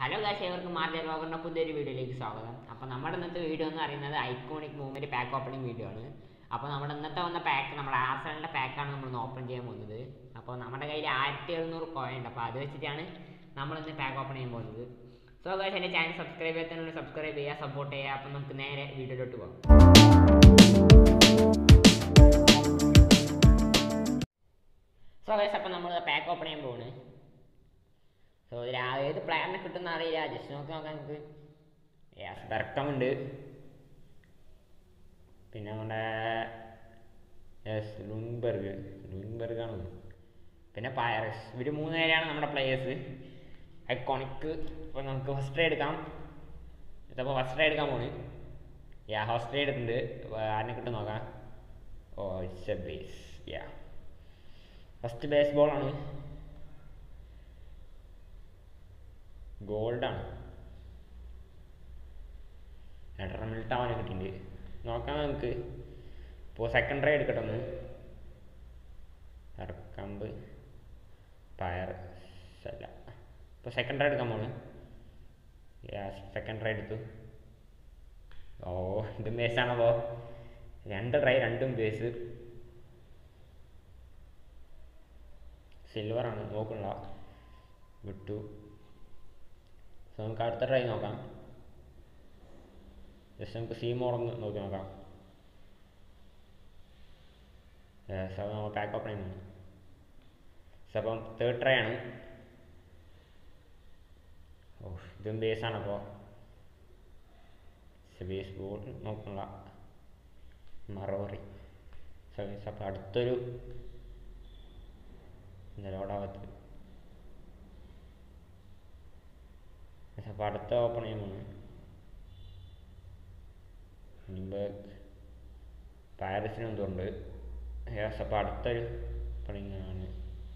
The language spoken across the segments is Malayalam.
ഹലോ ഗാസ് ഏവർക്കും മാർജർ വ്ളോഗറിൻ്റെ പുതിയൊരു വീഡിയോയിലേക്ക് സ്വാഗതം അപ്പോൾ നമ്മുടെ ഇന്നത്തെ വീഡിയോ എന്ന് പറയുന്നത് iconic movement pack opening video ആണ് അപ്പോൾ നമ്മുടെ ഇന്നത്തെ വന്ന പാക്ക് നമ്മുടെ ആർസലിൻ്റെ പാക്കാണ് നമ്മൾ ഓപ്പൺ ചെയ്യാൻ പോകുന്നത് അപ്പോൾ നമ്മുടെ കയ്യിൽ ആയിരത്തി എഴുന്നൂറ് കോയിൻ ഉണ്ട് അപ്പോൾ അത് വെച്ചിട്ടാണ് നമ്മൾ ഇന്ന് പാക്ക് ഓപ്പൺ ചെയ്യാൻ പോകുന്നത് സോ ഗാസ് എൻ്റെ ചാനൽ സബ്സ്ക്രൈബ് ചെയ്യാത്തതിനോട് സബ്സ്ക്രൈബ് ചെയ്യുക സപ്പോർട്ട് ചെയ്യുക അപ്പോൾ നമുക്ക് നേരെ വീഡിയോയിലോട്ട് പോകാം സോ ഗൈസ് അപ്പോൾ നമ്മൾ പാക്ക് ഓപ്പൺ ചെയ്യാൻ പോവാണ് സോ ഇതിൽ ആ ഏത് പ്ലെയറിനെ കിട്ടുമെന്ന് അറിയില്ല ജസ്റ്റ് നോക്കി നോക്കാം നമുക്ക് യെസ് ബെർക്കം ഉണ്ട് പിന്നെ നമ്മുടെ യെസ് ലുൻബർഗ് ലുൻബർഗ് ആണ് പിന്നെ പയറസ് ഇവർ മൂന്ന് പേരാണ് നമ്മുടെ പ്ലേയേഴ്സ് ഐക്കോണിക്ക് ഇപ്പോൾ നമുക്ക് ഫസ്റ്റ് ട്രൈ എടുക്കാം ഇതിപ്പോൾ ഫസ്റ്റ് ട്രൈ എടുക്കാൻ പോണ് യാ ഫസ്റ്റ് ട്രൈ എടുക്കുന്നുണ്ട് അപ്പോൾ ആരിനെ കിട്ടും നോക്കാം oh it's a base yeah first base ബോളാണ് ഗോൾഡാണ് എട്ടറമിൽട്ട് അവനെ കിട്ടിയിട്ടുണ്ട് നോക്കാം നമുക്ക് ഇപ്പോൾ സെക്കൻഡ് ട്രൈ എടുക്കട്ടെ ഒന്ന് ഇറക്കമ്പ് പയർ അല്ല ഇപ്പോൾ സെക്കൻഡ് ട്രൈ എടുക്കാൻ പോണ് സെക്കൻഡ് ട്രൈ എടുത്തു ഓ ഇതും ബേസാണപ്പോൾ രണ്ട് ട്രൈ രണ്ടും ബേസ് സിൽവറാണ് നോക്കണില്ല വിട്ടു സോ നമുക്ക് അടുത്ത ട്രൈ നോക്കാം ജസ്റ്റ് നമുക്ക് സീ മോറൊന്ന് നോക്കി നോക്കാം സോ നമ്മൾ പാക്ക് ഓപ്പൺ ചെയ്യുന്നു സോ അപ്പം തേർഡ് ട്രൈ ആണ് ഓ ഇതും ബേസാണ് അപ്പോൾ ബേസ് ബോൾ നോക്കണില്ല മറോറി സോ അപ്പോൾ അടുത്തൊരു ലോഡാവത്ത് അപ്പോൾ അടുത്ത ഓപ്പൺ ചെയ്യാൻ പോകുന്നു ലിംബർഗ് പാരീസിന് എന്തുണ്ട് യെസ് അപ്പോൾ അടുത്തൊരു ഓപ്പണിംഗ് ആണ്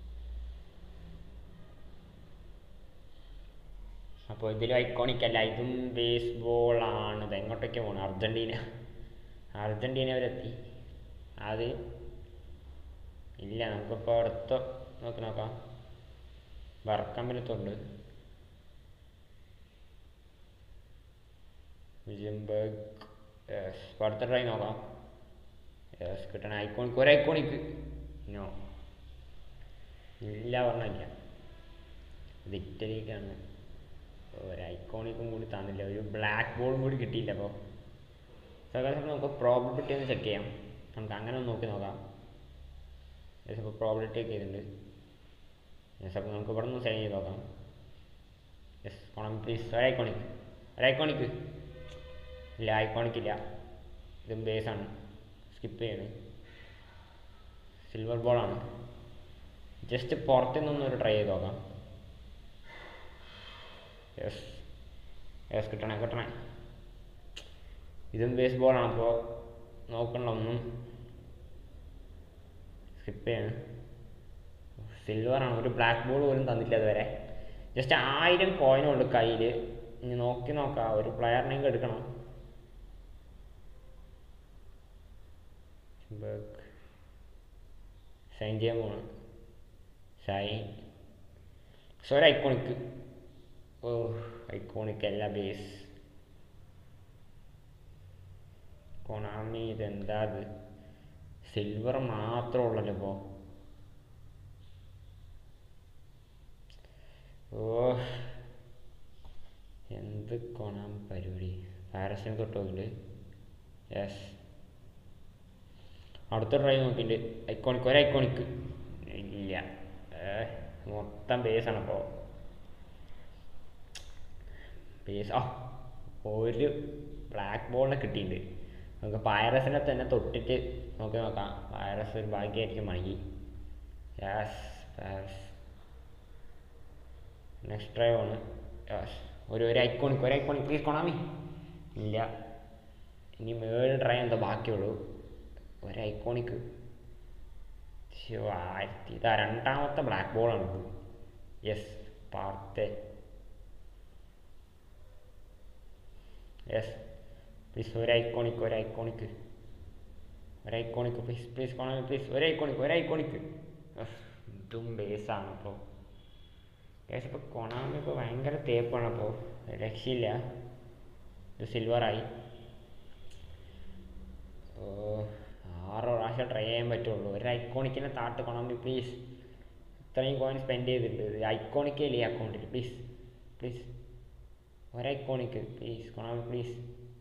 അപ്പോൾ ഇതിൽ ഐക്കോണിക് അല്ല ഇതും ബേസ് ബോളാണ് ഇത് എങ്ങോട്ടൊക്കെ പോകണം അർജൻറ്റീന അർജൻറ്റീന വരെ എത്തി അത് ഇല്ല നമുക്കിപ്പോൾ അടുത്ത നോക്കി നോക്കാം വർക്കമ്പലത്തുണ്ട് വിജംബർഗ് യെസ് അടുത്ത ട്രൈ നോക്കാം യെസ് കിട്ടണ ഐക്കോണിക് ഒരു ഐക്കോണിക്ക് നോ ഇല്ല പറഞ്ഞില്ല ഇത് ഇറ്റലിക്കാണ് ഒരു ഐക്കോണിക്കും കൂടി തന്നില്ല ഒരു ബ്ലാക്ക് ബോളും കൂടി കിട്ടിയില്ല അപ്പോൾ സകാശം നമുക്ക് പ്രോബിലിറ്റി ഒന്ന് ചെക്ക് ചെയ്യാം നമുക്ക് അങ്ങനെ ഒന്ന് നോക്കി നോക്കാം യെസ് അപ്പോൾ പ്രോബിലിറ്റി ഒക്കെ ചെയ്തിട്ടുണ്ട് യെസ് അപ്പോൾ നമുക്ക് ഇവിടെ നിന്ന് സൈൻ ചെയ്ത് നോക്കാം യെസ് കോണം പ്ലീസ് ഒരു ഐക്കോണിക് ഒരു ഐക്കോണിക് ഇല്ല ഐക്കോണിക് ഇല്ല ഇതും ബേസാണ് സ്കിപ്പ് ചെയ്യണ് സിൽവർ ബോളാണ് ജസ്റ്റ് പുറത്തു നിന്നൊരു ട്രൈ ചെയ്ത് നോക്കാം യെസ് യെസ് കിട്ടണേ കിട്ടണേ ഇതും ബേസ് ബോളാണ് അപ്പോൾ നോക്കണ്ട ഒന്നും സ്കിപ്പ് ചെയ്യണം സിൽവറാണ് ഒരു ബ്ലാക്ക് ബോൾ പോലും തന്നില്ല അതുവരെ ജസ്റ്റ് ആയിരം കോയിനുണ്ട് കയ്യിൽ ഇനി നോക്കി നോക്കാം ഒരു പ്ലെയറിനെങ്കിലും എടുക്കണം സൈൻ ചെയ്യാൻ പോണ് സൈൻ സോ ഒരു ഐക്കോണിക്ക് ഓ ഐക്കോണിക് അല്ല ബേസ് കൊണാമി ഇതെന്താ അത് സിൽവർ മാത്രമേ ഉള്ളല്ലോ ഇപ്പോൾ ഓ എന്ത് കൊണാം പരിപാടി പാരസിന് തൊട്ട് നോക്കിണ്ട് യെസ് അടുത്ത ട്രൈ നോക്കിണ്ട് ഐക്കോണിക് ഒരു ഐക്കോണിക് ഇല്ല മൊത്തം ബേസാണ് അപ്പോൾ ബേസ് ആ ഒരു ബ്ലാക്ക് ബോളിനെ കിട്ടിയിട്ടുണ്ട് നമുക്ക് പൈറസിനെ തന്നെ തൊട്ടിട്ട് നോക്കി നോക്കാം പൈറസ് ഒരു ഭാഗ്യമായിരിക്കും മണി യാസ് പൈറസ് നെക്സ്റ്റ് ട്രൈ ആണ് യാസ് ഒരു ഒരു ഐക്കോണിക് ഒരു ഐക്കോണിക് പ്ലീസ് കൊണാമി ഇല്ല ഇനി മേളിൽ ട്രൈ എന്തോ ബാക്കിയുള്ളൂ ഒരു ഐക്കോണിക് ആയിരത്തി ഇതാ രണ്ടാമത്തെ ബ്ലാക്ക് ബോളാണ് ഇത് യെസ് പാർത്തെ യെസ് പ്ലീസ് ഒരു ഐക്കോണിക് ഒരു ഐക്കോണിക് ഒരു iconic please please Konami please ഒരു ഐക്കോണിക് ഒരു ഐക്കോണിക് ഇതും ബേസാണ് ഇപ്പോൾ ഗൈസ് ഇപ്പോൾ കൊണാമി ഇപ്പോൾ ഭയങ്കര തേപ്പാണ് അപ്പോൾ രക്ഷയില്ല ഇത് സിൽവറായി ഓ ആറ് പ്രാവശ്യം ട്രൈ ചെയ്യാൻ പറ്റുള്ളൂ ഒരു ഐക്കോണിക്കിനെ താട്ട് കൊണാമി പ്ലീസ് ഇത്രയും കോയിൻ സ്പെൻഡ് ചെയ്തിട്ടുണ്ട് ഐക്കോണിക്കേ ഇല്ലേ അക്കൗണ്ടിൽ പ്ലീസ് പ്ലീസ് ഒരു iconic please Konami please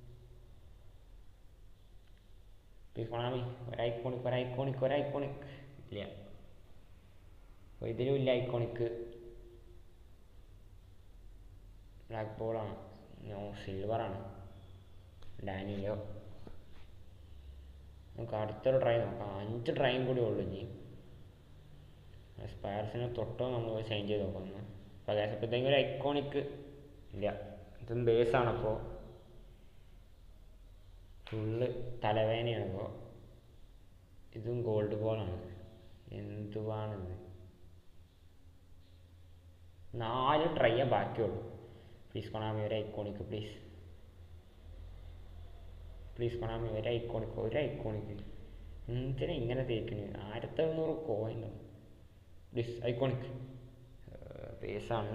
please Konami ഒരു ഐക്കോണിക് ഒരു ഐക്കോണിക് ഒരു ഐക്കോണിക് ഇല്ല അപ്പോൾ ഇതിലും ഇല്ല ഐക്കോണിക്ക് ബ്ലാക്ക് ബോളാണ് നോ സിൽവറാണ് ഡാനിയിലോ നമുക്ക് അടുത്തൊരു ട്രൈ നോക്കാം അഞ്ച് ട്രൈയും കൂടി ഉള്ളൂ ഇനി സ്പയർസിനെ തൊട്ടോ നമ്മൾ ചേഞ്ച് ചെയ്ത് നോക്കുന്നു അപ്പോൾ അപ്പോഴത്തേക്കും ഒരു ഐക്കോണിക്ക് ഇല്ല ഇതും ബേസാണ് അപ്പോൾ ഫുള്ള് തലവേദനയാണ് ഇപ്പോൾ ഇതും ഗോൾഡ് ബോളാണ് എന്തുവാണിത് നാല് ട്രൈയേ ബാക്കിയുള്ളൂ പ്ലീസ് കൊണാമി ഒരു ഐക്കോണിക്ക് പ്ലീസ് പ്ലീസ് കൊണാമി ഒരു ഐക്കോണിക്ക് ഒരു ഐക്കോണിക്ക് എന്തിനാ ഇങ്ങനെ തേക്കുന്നത് ആയിരത്തി എഴുന്നൂറ് കോയിൻ പ്ലീസ് ഐക്കോണിക് പേസാണ്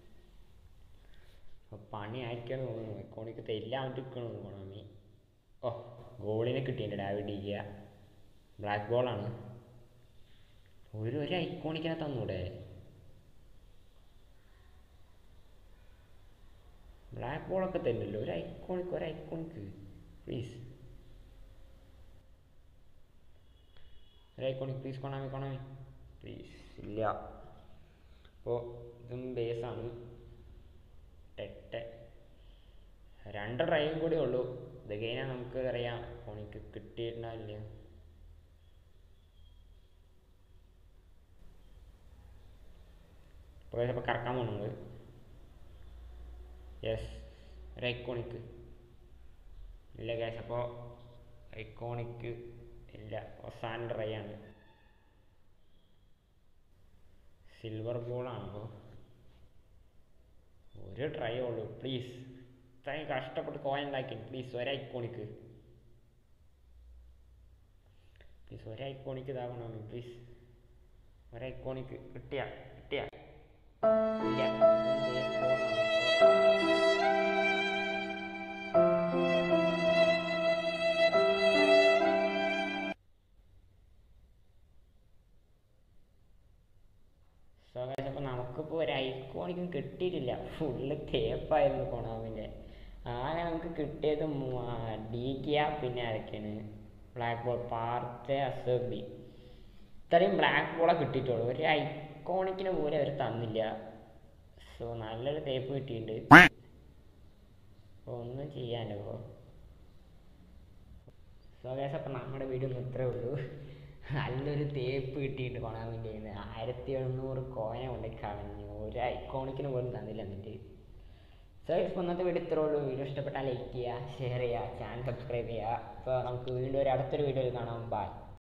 അപ്പോൾ പണി ആയിരിക്കണം തോന്നുന്നു ഐക്കോണിക്ക് തെല്ലാണ്ട് നിൽക്കണമെന്ന് കൊണാമി ഓ ഗോളിനെ കിട്ടിയിട്ടുണ്ട് ഡാവിഡിക്കുക ബ്ലാക്ക് ബോളാണ് ഒരു ഒരു ഐക്കോണിക്കിനെ തന്നൂടെ ബ്ലാക്ക് ബോളൊക്കെ തരില്ലല്ലോ ഒരു ഐക്കോണിക്ക് ഒരു ഐക്കോണിക്ക് പ്ലീസ് ഒരു iconic please Konami Konami please ഇല്ല അപ്പോൾ ഇതും ബേസാണ് ടെറ്റ് രണ്ട് ട്രൈയും കൂടി ഉള്ളൂ ഇത് കഴിഞ്ഞാൽ നമുക്ക് അറിയാം ഫോണിക്ക് കിട്ടിയിട്ടുണ്ടാവില്ല ഇപ്പോൾ ചിലപ്പോൾ കറക്കാൻ പോകുന്നുണ്ട് യെസ് ഒരു ഐക്കോണിക്ക് ഇല്ല ഗ്യാസ് അപ്പോൾ ഐക്കോണിക്ക് ഇല്ല അവസാന ട്രൈ ആണ് സിൽവർ ബോളാണ് അപ്പോൾ ഒരു ട്രൈ ഉള്ളൂ പ്ലീസ് ഇത്രയും കഷ്ടപ്പെട്ട് കോയിൻ ഉണ്ടാക്കി പ്ലീസ് ഒരു ഐക്കോണിക്ക് പ്ലീസ് ഒരു ഐക്കോണിക്ക് ഇതാകണം പ്ലീസ് ഒരു ഐക്കോണിക്ക് കിട്ടിയ കിട്ടിയ ഇല്ല ഇത് base ball ആണ്. സോ ഗൈസ് അപ്പോൾ നമുക്കിപ്പോൾ ഒരു ഐക്കോണിക്കും കിട്ടിയിട്ടില്ല ഫുള്ള് തേപ്പായിരുന്നു കൊണാമിൻ്റെ ആകെ നമുക്ക് കിട്ടിയത് ഡി കിയ പിന്നെ ആരൊക്കെയാണ് ബ്ലാക്ക് ബോൾ പാർത്തെ അസബി ഇത്രയും ബ്ലാക്ക് ബോളെ കിട്ടിയിട്ടുള്ളൂ ഒരു ഐക്കോണിക്കിന് പോലും അവർ തന്നില്ല സോ നല്ലൊരു തേപ്പ് കിട്ടിയിട്ടുണ്ട് അപ്പോൾ ഒന്നും ചെയ്യാനോ ഇപ്പോൾ സോ ഗൈസ് അപ്പോൾ നമ്മുടെ വീഡിയോ ഒന്നും ഇത്രേ ഉള്ളൂ നല്ലൊരു തേപ്പ് കിട്ടിയിട്ട് കൊണാമിൻ്റെ കയ്യിൽ നിന്ന് ആയിരത്തി എഴുന്നൂറ് കോയന കൊണ്ട് കളഞ്ഞു ഒരു ഐക്കോണിക്കിന് പോലും തന്നില്ല എന്നിട്ട് സോ ഇപ്പോൾ ഇന്നത്തെ വീഡിയോ ഇത്രേ ഉള്ളൂ വീഡിയോ ഇഷ്ടപ്പെട്ടാൽ ലൈക്ക് ചെയ്യുക ഷെയർ ചെയ്യുക ചാനൽ സബ്സ്ക്രൈബ് ചെയ്യുക അപ്പോൾ നമുക്ക് വീണ്ടും ഒരു അടുത്തൊരു വീഡിയോയിൽ കാണാം ബൈ